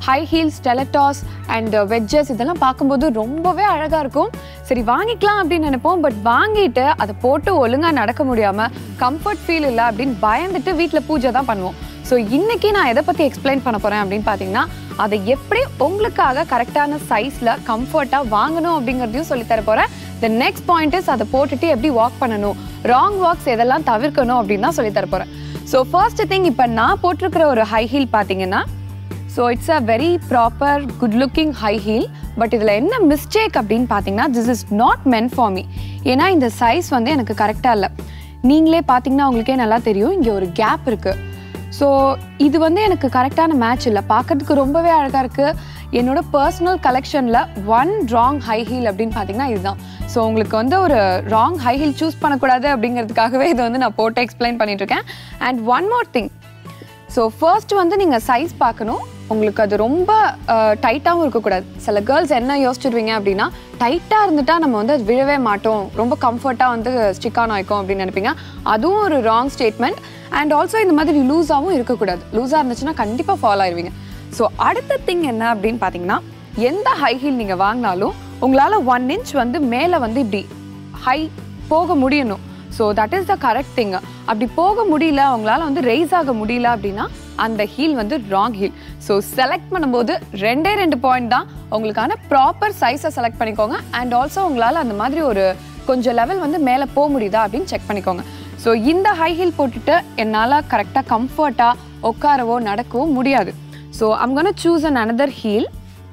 high heels stilettos and wedges இதெல்லாம் பார்க்கும்போது ரொம்பவே அழகாக இருக்கும் சரி வாங்கிக்கலாம் அப்படின்னு நினைப்போம் பட் வாங்கிட்டு அதை போட்டு ஒழுங்காக நடக்க முடியாமல் கம்ஃபர்ட் ஃபீல் இல்லை அப்படின்னு பயந்துட்டு வீட்டில் பூஜை தான் பண்ணுவோம் ஸோ இன்னைக்கு நான் எதை பற்றி எக்ஸ்பிளைன் பண்ண போகிறேன் அப்படின்னு பார்த்தீங்கன்னா அதை எப்படி உங்களுக்காக கரெக்டான சைஸில் கம்ஃபர்ட்டாக வாங்கணும் அப்படிங்கிறதையும் சொல்லித் தர போகிறேன் த நெக்ஸ்ட் பாயிண்ட் இஸ் அதை போட்டுட்டு எப்படி வாக் பண்ணணும் ராங் வாக்ஸ் எதெல்லாம் தவிர்க்கணும் அப்படின்னு தான் சொல்லித் தர போகிறேன் ஸோ ஃபர்ஸ்ட் திங் இப்போ நான் போட்டிருக்கிற ஒரு ஹை ஹீல் பார்த்தீங்கன்னா so it's a very proper good looking high heel but இதில் என்ன மிஸ்டேக் அப்படின்னு பார்த்தீங்கன்னா this is not meant for me ஏன்னா இந்த சைஸ் வந்து எனக்கு கரெக்டாக இல்லை நீங்களே பார்த்தீங்கன்னா உங்களுக்கே நல்லா தெரியும் இங்கே ஒரு கேப் இருக்குது ஸோ இது வந்து எனக்கு கரெக்டான மேட்ச் இல்லை பார்க்கறதுக்கு ரொம்பவே அழகாக இருக்குது என்னோட பர்சனல் கலெக்ஷனில் ஒன் ராங் ஹை ஹீல் அப்படின்னு பார்த்தீங்கன்னா இதுதான் ஸோ உங்களுக்கு வந்து ஒரு ராங் ஹை ஹீல் சூஸ் பண்ணக்கூடாது அப்படிங்கிறதுக்காகவே இதை வந்து நான் போட்டு எக்ஸ்பிளைன் பண்ணிட்டு இருக்கேன் and one more thing so first வந்து நீங்கள் சைஸ் பார்க்கணும் உங்களுக்கு அது ரொம்ப டைட்டாகவும் இருக்கக்கூடாது சில கேர்ள்ஸ் என்ன யோசிச்சிருவீங்க அப்படின்னா டைட்டாக இருந்துட்டா நம்ம வந்து அது விழவே மாட்டோம் ரொம்ப கம்ஃபர்ட்டாக வந்து ஸ்டிக் ஆன் ஆயிக்கும் அப்படின்னு நினைப்பீங்க அதுவும் ஒரு ராங் ஸ்டேட்மெண்ட் அண்ட் ஆல்சோ இந்த மாதிரி லூஸாகவும் இருக்கக்கூடாது லூஸாக இருந்துச்சுன்னா கண்டிப்பாக ஃபாலோ ஆயிருவீங்க ஸோ அடுத்த திங் என்ன அப்படின்னு பார்த்தீங்கன்னா எந்த ஹை ஹீல் நீங்கள் வாங்கினாலும் உங்களால் ஒன் இன்ச் வந்து மேலே வந்து இப்படி ஹை போக முடியணும் so that is the correct thing அப்படி போக முடியல அவங்களால வந்து ரைஸ் ஆக முடியல அப்படின்னா அந்த ஹீல் வந்து ராங் ஹீல் ஸோ செலக்ட் பண்ணும்போது ரெண்டே ரெண்டு பாயிண்ட் தான் உங்களுக்கான ப்ராப்பர் சைஸை செலக்ட் பண்ணிக்கோங்க அண்ட் ஆல்சோ உங்களால் அந்த மாதிரி ஒரு கொஞ்சம் லெவல் வந்து மேலே போக முடியுதா அப்படின்னு செக் பண்ணிக்கோங்க ஸோ இந்த ஹை ஹீல் போட்டுட்டு என்னால் கரெக்டாக கம்ஃபர்ட்டாக உட்காரவோ நடக்கவோ முடியாது so I'm gonna choose an another heel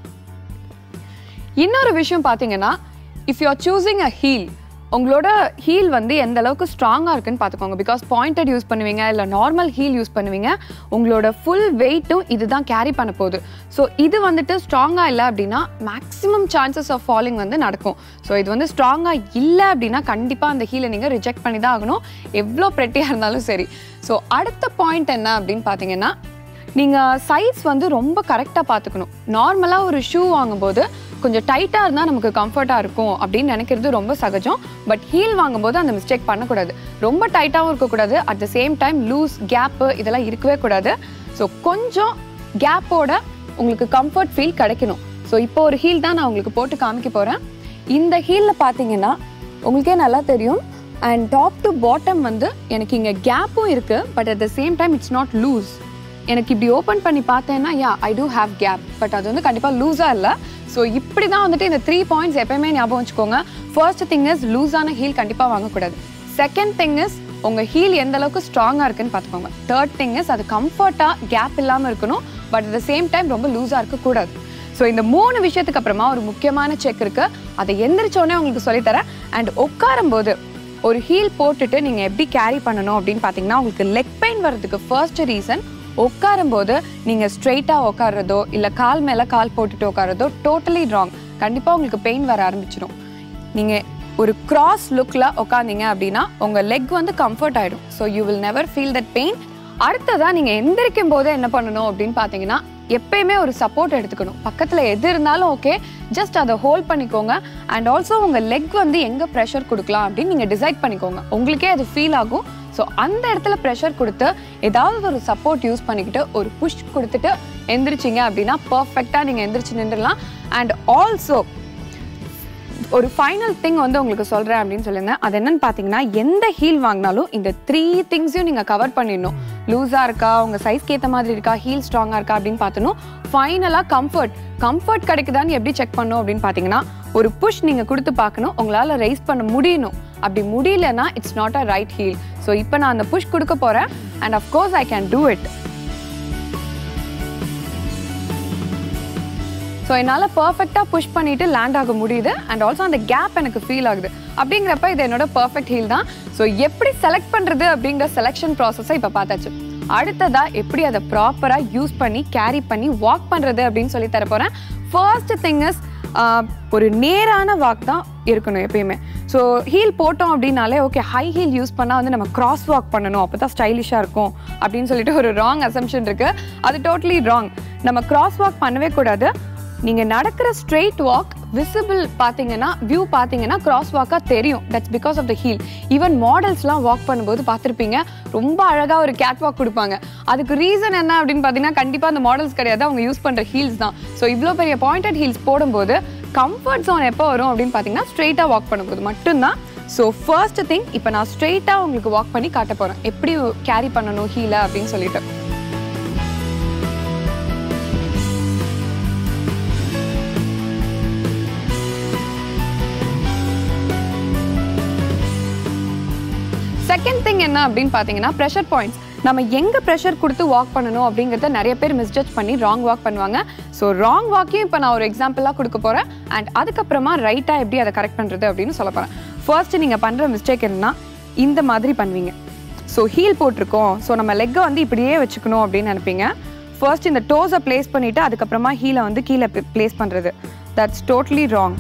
இன்னொரு விஷயம் பார்த்தீங்கன்னா if you are choosing a heel உங்களோட ஹீல் வந்து எந்த அளவுக்கு ஸ்ட்ராங்காக இருக்குன்னு பார்த்துக்கோங்க பிகாஸ் பாயிண்டட் யூஸ் பண்ணுவீங்க இல்லை நார்மல் ஹீல் யூஸ் பண்ணுவீங்க உங்களோட ஃபுல் வெயிட்டும் இதுதான் கேரி பண்ண போகுது ஸோ இது வந்துட்டு ஸ்ட்ராங்காக இல்லை அப்படின்னா மேக்ஸிமம் சான்சஸ் ஆஃப் ஃபாலிங் வந்து நடக்கும் ஸோ இது வந்து ஸ்ட்ராங்காக இல்லை அப்படின்னா கண்டிப்பாக அந்த ஹீலை நீங்கள் ரிஜெக்ட் பண்ணி தான் ஆகணும் எவ்வளோ ப்ரெட்டியாக இருந்தாலும் சரி ஸோ அடுத்த பாயிண்ட் என்ன அப்படின்னு பார்த்தீங்கன்னா நீங்கள் சைஸ் வந்து ரொம்ப கரெக்டாக பார்த்துக்கணும் நார்மலாக ஒரு ஷூ வாங்கும்போது கொஞ்சம் டைட்டாக இருந்தால் நமக்கு கம்ஃபர்ட்டாக இருக்கும் அப்படின்னு நினைக்கிறது ரொம்ப சகஜம் பட் ஹீல் வாங்கும்போது அந்த மிஸ்டேக் பண்ணக்கூடாது ரொம்ப டைட்டாகவும் இருக்கக்கூடாது at the same time loose gap இதெல்லாம் இருக்கவே கூடாது ஸோ கொஞ்சம் கேப்போட உங்களுக்கு கம்ஃபர்ட் ஃபீல் கிடைக்கணும் ஸோ இப்போ ஒரு ஹீல் தான் நான் உங்களுக்கு போட்டு காமிக்க போகிறேன் இந்த ஹீலில் பார்த்தீங்கன்னா உங்களுக்கே நல்லா தெரியும் அண்ட் டாப் டு பாட்டம் வந்து எனக்கு இங்கே கேப்பும் இருக்குது but at the same time it's not loose எனக்கு இப்படி ஓப்பன் பண்ணி பார்த்தேன்னா yeah I do have gap but அது வந்து கண்டிப்பாக லூஸாக இல்லை ஸோ இப்படி தான் வந்துட்டு இந்த த்ரீ பாயிண்ட்ஸ் எப்பயுமே ஞாபகம் வச்சுக்கோங்க ஃபர்ஸ்ட் திங் இஸ் லூஸான ஹீல் கண்டிப்பாக வாங்கக்கூடாது செகண்ட் திங் இஸ் உங்கள் ஹீல் எந்த அளவுக்கு ஸ்ட்ராங்காக இருக்குன்னு பார்த்துக்கோங்க தேர்ட் திங் இஸ் அது கம்ஃபர்ட்டாக கேப் இல்லாமல் இருக்கணும் but at the same time ரொம்ப லூஸாக இருக்கக்கூடாது ஸோ இந்த மூணு விஷயத்துக்கு அப்புறமா ஒரு முக்கியமான செக் இருக்கு அதை எந்திரிச்சோடனே உங்களுக்கு சொல்லித்தரேன் அண்ட் உட்காரும்போது ஒரு ஹீல் போட்டுட்டு நீங்கள் எப்படி கேரி பண்ணணும் அப்படின்னு பார்த்தீங்கன்னா உங்களுக்கு லெக் பெயின் வர்றதுக்கு ஃபர்ஸ்ட் ரீசன் உட்காரும்போது நீங்கள் ஸ்ட்ரெயிட்டாக உட்கார்றதோ இல்லை கால் மேலே கால் போட்டுட்டு உட்கார்றதோ டோட்டலி ராங் கண்டிப்பாக உங்களுக்கு பெயின் வர ஆரம்பிச்சிடும் நீங்கள் ஒரு கிராஸ் லுக்கில் உட்காந்தீங்க அப்படின்னா உங்கள் லெக் வந்து கம்ஃபர்ட் ஆகிடும் so you will never feel that pain அடுத்ததாக நீங்கள் எந்திரிக்கும் போது என்ன பண்ணணும் அப்படின்னு பார்த்தீங்கன்னா எப்பயுமே ஒரு சப்போர்ட் எடுத்துக்கணும் பக்கத்தில் எது இருந்தாலும் ஓகே ஜஸ்ட் அதை ஹோல்ட் பண்ணிக்கோங்க அண்ட் ஆல்சோ உங்கள் லெக் வந்து எங்கே ப்ரெஷர் கொடுக்கலாம் அப்படின்னு நீங்கள் டிசைட் பண்ணிக்கோங்க உங்களுக்கே அது ஃபீல் ஆகும் ஸோ அந்த இடத்துல ப்ரெஷர் கொடுத்து ஏதாவது ஒரு சப்போர்ட் யூஸ் பண்ணிக்கிட்டு ஒரு புஷ் கொடுத்துட்டு எந்திரிச்சிங்க அப்படின்னா பர்ஃபெக்டாக நீங்கள் எந்திரிச்சு நின்றுடலாம் அண்ட் ஆல்சோ ஒரு ஃபைனல் திங் வந்து உங்களுக்கு சொல்கிறேன் அப்படின்னு சொல்லியிருந்தேன் அது என்னன்னு பார்த்தீங்கன்னா எந்த ஹீல் வாங்கினாலும் இந்த த்ரீ திங்ஸையும் நீங்கள் கவர் பண்ணிடணும் லூஸாக இருக்கா உங்கள் சைஸ்க்கு ஏற்ற மாதிரி இருக்கா ஹீல் ஸ்ட்ராங்காக இருக்கா அப்படின்னு பார்த்தணும் ஃபைனலாக கம்ஃபர்ட் கம்ஃபர்ட் கிடைக்குதான்னு எப்படி செக் பண்ணணும் அப்படின்னு பார்த்தீங்கன்னா ஒரு புஷ் நீங்கள் கொடுத்து பார்க்கணும் உங்களால் ரைஸ் பண்ண முடியணும் அப்படி முடியலன்னா it's not a right heel so இப்போ நான் அந்த புஷ் கொடுக்க போகிறேன் and of course I can do it so என்னால் பர்ஃபெக்டாக புஷ் பண்ணிட்டு லேண்ட் ஆக முடியுது அண்ட் ஆல்சோ அந்த கேப் எனக்கு ஃபீல் ஆகுது அப்படிங்கிறப்ப இது என்னோட பர்ஃபெக்ட் ஹீல் தான் ஸோ எப்படி செலக்ட் பண்ணுறது அப்படிங்கிற செலெக்ஷன் ப்ராசஸை இப்போ பார்த்தாச்சு அடுத்ததா எப்படி அதை ப்ராப்பராக யூஸ் பண்ணி கேரி பண்ணி வாக் பண்ணுறது அப்படின்னு சொல்லி தர போகிறேன் ஃபர்ஸ்ட் திங் இஸ் ஒரு நேரான வாக் தான் இருக்கணும் எப்பயுமே ஸோ ஹீல் போட்டோம் அப்படின்னாலே ஓகே ஹை ஹீல் யூஸ் பண்ணால் வந்து நம்ம கிராஸ் வாக் பண்ணணும் அப்போ தான் ஸ்டைலிஷாக இருக்கும் அப்படின்னு சொல்லிட்டு ஒரு ராங் அசம்ஷன் இருக்குது அது டோட்டலி ராங் நம்ம கிராஸ் வாக் பண்ணவே கூடாது நீங்கள் நடக்கிற ஸ்ட்ரெயிட் வாக் விசிபிள் பார்த்தீங்கன்னா வியூ பார்த்தீங்கன்னா கிராஸ் வாக்காக தெரியும் that's because of the heel even மாடல்ஸ்லாம் வாக் பண்ணும்போது பார்த்துருப்பீங்க ரொம்ப அழகாக ஒரு கேட் வாக் கொடுப்பாங்க அதுக்கு ரீசன் என்ன அப்படின்னு பார்த்தீங்கன்னா கண்டிப்பாக அந்த மாடல்ஸ் கிடையாது அவங்க யூஸ் பண்ணுற ஹீல்ஸ் தான் ஸோ இவ்வளோ பெரிய பாயிண்டட் ஹீல்ஸ் போடும்போது கம்ஃபர்ட் ஜோன் எப்போ வரும் அப்படின்னு பார்த்தீங்கன்னா ஸ்ட்ரெயிட்டாக வாக் பண்ணும்போது மட்டும்தான் ஸோ ஃபர்ஸ்ட் திங் இப்போ நான் ஸ்ட்ரெயிட்டாக உங்களுக்கு வாக் பண்ணி காட்ட போகிறேன் எப்படி கேரி பண்ணணும் ஹீலை அப்படின்னு சொல்லிட்டு செகண்ட் திங் என்ன அப்படின்னு பார்த்தீங்கன்னா ப்ரெஷர் பாயிண்ட்ஸ் நம்ம எங்கே ப்ரெஷர் கொடுத்து வாக் பண்ணணும் அப்படிங்கிறத நிறைய பேர் மிஸ்ஜட்ஜ் பண்ணி ராங் வாக் பண்ணுவாங்க ஸோ ராங் வாக்கையும் இப்போ நான் ஒரு எக்ஸாம்பிளாக கொடுக்க போகிறேன் அண்ட் அதுக்கப்புறமா ரைட்டாக எப்படி அதை கரெக்ட் பண்ணுறது அப்படின்னு சொல்ல போகிறேன் ஃபர்ஸ்ட் நீங்கள் பண்ணுற மிஸ்டேக் என்னன்னா இந்த மாதிரி பண்ணுவீங்க ஸோ ஹீல் போட்டிருக்கோம் ஸோ நம்ம லெக்கை வந்து இப்படியே வச்சுக்கணும் அப்படின்னு நினைப்பீங்க ஃபர்ஸ்ட் இந்த டோஸை ப்ளேஸ் பண்ணிவிட்டு அதுக்கப்புறமா ஹீலை வந்து கீழே ப்ளேஸ் பண்ணுறது that's totally wrong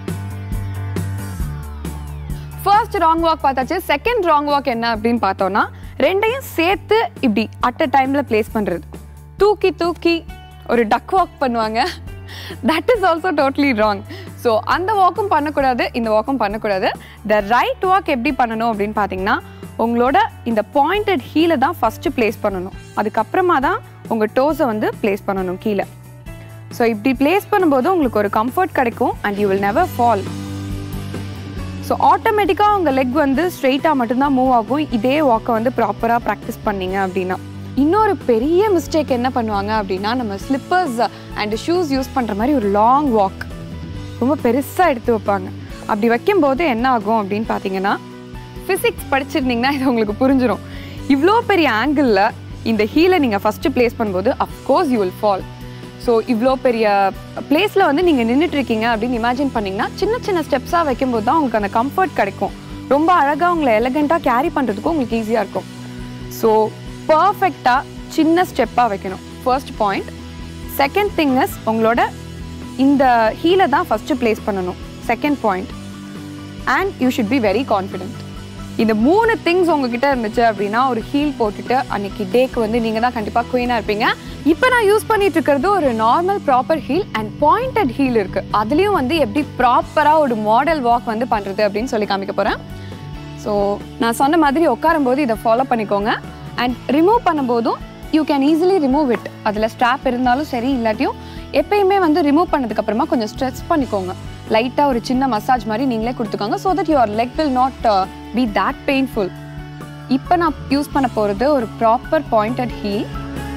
first wrong walk பார்த்தாச்சு செகண்ட் ராங் வாக் என்ன அப்படின்னு பார்த்தோம்னா ரெண்டையும் சேர்த்து இப்படி அட் அ டைம்ல பிளேஸ் பண்றது தூக்கி தூக்கி ஒரு டக் வாக் பண்ணுவாங்க that is also totally wrong so அந்த வாக்கும் பண்ணக்கூடாது இந்த வாக்கும் பண்ணக்கூடாது த ரைட் வாக் எப்படி பண்ணணும் அப்படின்னு பார்த்தீங்கன்னா உங்களோட இந்த பாயிண்டட் ஹீலை தான் ஃபஸ்ட்டு ப்ளேஸ் பண்ணணும் அதுக்கப்புறமா தான் உங்கள் டோஸை வந்து ப்ளேஸ் பண்ணணும் கீழே ஸோ இப்படி ப்ளேஸ் பண்ணும்போது உங்களுக்கு ஒரு கம்ஃபர்ட் கிடைக்கும் and you will never fall so ஆட்டோமேட்டிக்காக உங்கள் லெக் வந்து ஸ்ட்ரெயிட்டாக மட்டும்தான் மூவ் ஆகும் இதே வாக்கை வந்து ப்ராப்பராக ப்ராக்டிஸ் பண்ணீங்க அப்படின்னா இன்னொரு பெரிய மிஸ்டேக் என்ன பண்ணுவாங்க அப்படின்னா நம்ம ஸ்லிப்பர்ஸ் அண்ட் ஷூஸ் யூஸ் பண்ணுற மாதிரி ஒரு லாங் வாக் ரொம்ப பெருசாக எடுத்து வைப்பாங்க அப்படி வைக்கும்போது என்ன ஆகும் அப்படின்னு பார்த்தீங்கன்னா ஃபிசிக்ஸ் படிச்சிருந்தீங்கன்னா இது உங்களுக்கு புரிஞ்சிடும் இவ்வளோ பெரிய ஆங்கிளில் இந்த ஹீலை நீங்கள் ஃபஸ்ட்டு ப்ளேஸ் பண்ணும்போது of course you will fall so இவ்வளோ பெரிய பிளேஸில் வந்து நீங்கள் நின்றுட்டு இருக்கீங்க அப்படின்னு இமேஜின் பண்ணிங்கன்னா சின்ன சின்ன ஸ்டெப்ஸாக வைக்கும்போது தான் உங்களுக்கு அந்த கம்ஃபர்ட் கிடைக்கும் ரொம்ப அழகாக உங்களை எலகண்ட்டாக கேரி பண்ணுறதுக்கும் உங்களுக்கு ஈஸியாக இருக்கும் ஸோ பர்ஃபெக்டாக சின்ன ஸ்டெப்பாக வைக்கணும் first point second thing is உங்களோட இந்த ஹீலை தான் ஃபஸ்ட்டு ப்ளேஸ் பண்ணணும் second point and you should be very confident இந்த மூணு திங்ஸ் உங்ககிட்ட இருந்துச்சு அப்படின்னா ஒரு ஹீல் போட்டுட்டு அன்னைக்கு டேக்கு வந்து நீங்கள் தான் கண்டிப்பாக குயினாக இருப்பீங்க இப்போ நான் யூஸ் பண்ணிட்டு இருக்கிறது ஒரு normal proper heel and pointed heel இருக்கு அதுலேயும் வந்து எப்படி ப்ராப்பராக ஒரு மாடல் வாக் வந்து பண்ணுறது அப்படின்னு சொல்லி காமிக்க போகிறேன் ஸோ நான் சொன்ன மாதிரி உட்காரும்போது இதை ஃபாலோ பண்ணிக்கோங்க அண்ட் ரிமூவ் பண்ணும்போதும் you can easily remove it அதில் ஸ்ட்ராப் இருந்தாலும் சரி இல்லாட்டியும் எப்பயுமே வந்து ரிமூவ் பண்ணதுக்கு அப்புறமா கொஞ்சம் ஸ்ட்ரெச் பண்ணிக்கோங்க லைட்டாக ஒரு சின்ன மசாஜ் மாதிரி நீங்களே கொடுத்துக்கோங்க so that your leg will not be that painful இப்போ நான் யூஸ் பண்ண போகிறது ஒரு ப்ராப்பர் பாயிண்டட் ஹீல்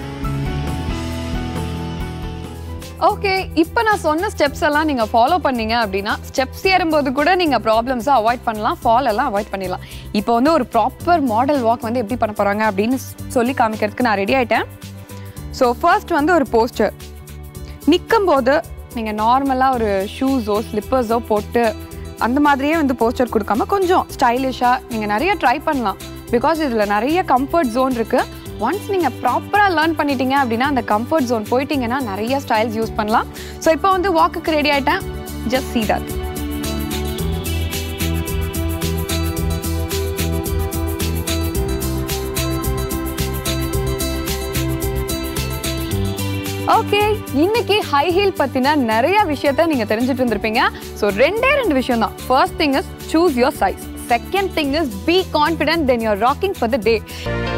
ஓகே இப்போ நான் சொன்ன ஸ்டெப்ஸ் எல்லாம் நீங்கள் ஃபாலோ பண்ணீங்க அப்படின்னா ஸ்டெப்ஸ் ஏறும்போது கூட நீங்கள் ப்ராப்ளம்ஸை அவாய்ட் பண்ணலாம் ஃபால் எல்லாம் அவாய்ட் பண்ணிடலாம் இப்போ வந்து ஒரு ப்ராப்பர் மாடல் வாக் வந்து எப்படி பண்ண போகிறாங்க அப்படின்னு சொல்லி காமிக்கிறதுக்கு நான் ரெடி ஆயிட்டேன் ஸோ ஃபர்ஸ்ட் வந்து ஒரு போஸ்டர் நிற்கும் போது நீங்கள் நார்மலாக ஒரு ஷூஸோ ஸ்லிப்பர்ஸோ போட்டு அந்த மாதிரியே வந்து போஸ்டர் கொடுக்காம கொஞ்சம் ஸ்டைலிஷாக நீங்கள் நிறைய ட்ரை பண்ணலாம் பிகாஸ் இதில் நிறைய கம்ஃபர்ட் ஜோன் இருக்குது ஒன்ஸ் நீங்கள் ப்ராப்பராக லேர்ன் பண்ணிட்டீங்க அப்படின்னா அந்த கம்ஃபர்ட் ஜோன் போயிட்டீங்கன்னா நிறைய ஸ்டைல்ஸ் யூஸ் பண்ணலாம் ஸோ இப்போ வந்து வாக்குக்கு ரெடி ஆயிட்டேன் ஜஸ்ட் see that ஓகே இன்னைக்கு ஹை ஹீல் பத்தின நிறைய விஷயத்த நீங்க தெரிஞ்சுட்டு இருந்திருப்பீங்க ஸோ ரெண்டே ரெண்டு விஷயம் தான் first thing is choose your size second thing is be confident then you're rocking for the day